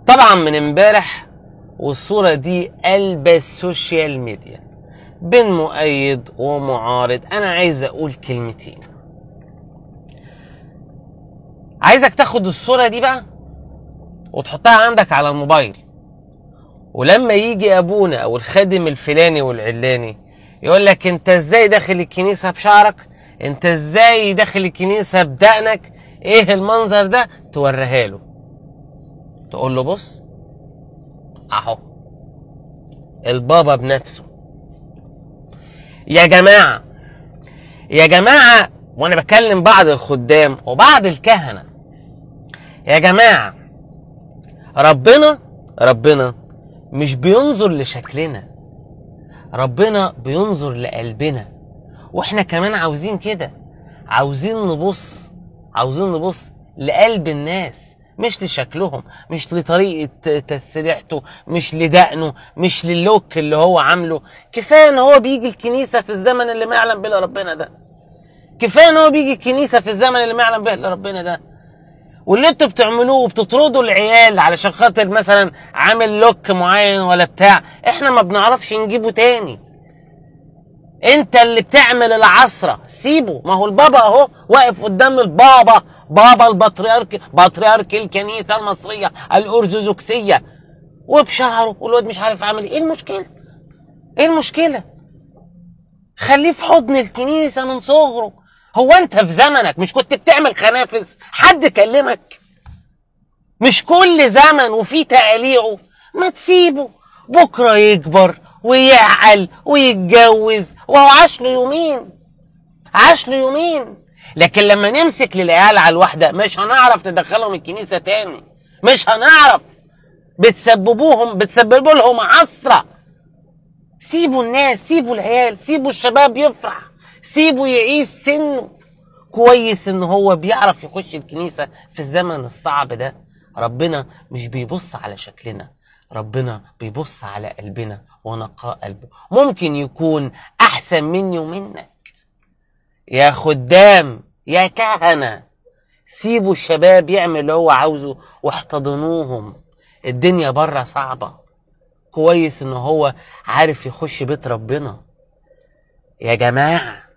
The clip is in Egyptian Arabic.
طبعا من امبارح والصورة دي قلب السوشيال ميديا بين مؤيد ومعارض انا عايز اقول كلمتين عايزك تاخد الصورة دي بقى وتحطها عندك على الموبايل ولما يجي ابونا او الخادم الفلاني والعلاني يقول لك انت ازاي داخل الكنيسة بشعرك انت ازاي داخل الكنيسة بدقنك ايه المنظر ده توريها له تقول له بص اهو البابا بنفسه يا جماعة يا جماعة وانا بكلم بعض الخدام وبعض الكهنة يا جماعة ربنا ربنا مش بينظر لشكلنا ربنا بينظر لقلبنا واحنا كمان عاوزين كده عاوزين نبص عاوزين نبص لقلب الناس مش لشكلهم مش لطريقة تسريحته مش لدقنه مش للوك اللي هو عامله كفاية ان هو بيجي الكنيسة في الزمن اللي ما يعلم به الا ربنا ده كفاية ان هو بيجي الكنيسة في الزمن اللي ما يعلم به الا ربنا ده واللي انتوا بتعملوه وبتطردوا العيال علشان خاطر مثلا عامل لوك معين ولا بتاع احنا ما بنعرفش نجيبه تاني انت اللي بتعمل العصرة سيبه ما هو البابا اهو واقف قدام البابا بابا البطريرك بطريرك الكنيسة المصرية الأرثوذكسية وبشعره والواد مش عارف عامل ايه المشكلة ايه المشكلة خليه في حضن الكنيسة من صغره هو انت في زمنك مش كنت بتعمل خنافس حد كلمك مش كل زمن وفيه تقاليعه ما تسيبه بكرة يكبر ويعقل ويتجوز وهو عاش له يومين عاش له يومين لكن لما نمسك للعيال على الواحدة مش هنعرف ندخلهم الكنيسة تاني مش هنعرف بتسببوهم بتسببوا لهم عصرة سيبوا الناس سيبوا العيال سيبوا الشباب يفرح سيبه يعيش سنه كويس ان هو بيعرف يخش الكنيسة في الزمن الصعب ده ربنا مش بيبص على شكلنا ربنا بيبص على قلبنا ونقاء قلبه ممكن يكون احسن مني ومنك يا خدام يا كهنة سيبوا الشباب يعمل اللي هو عاوزه واحتضنوهم الدنيا بره صعبة كويس ان هو عارف يخش بيت ربنا يا جماعه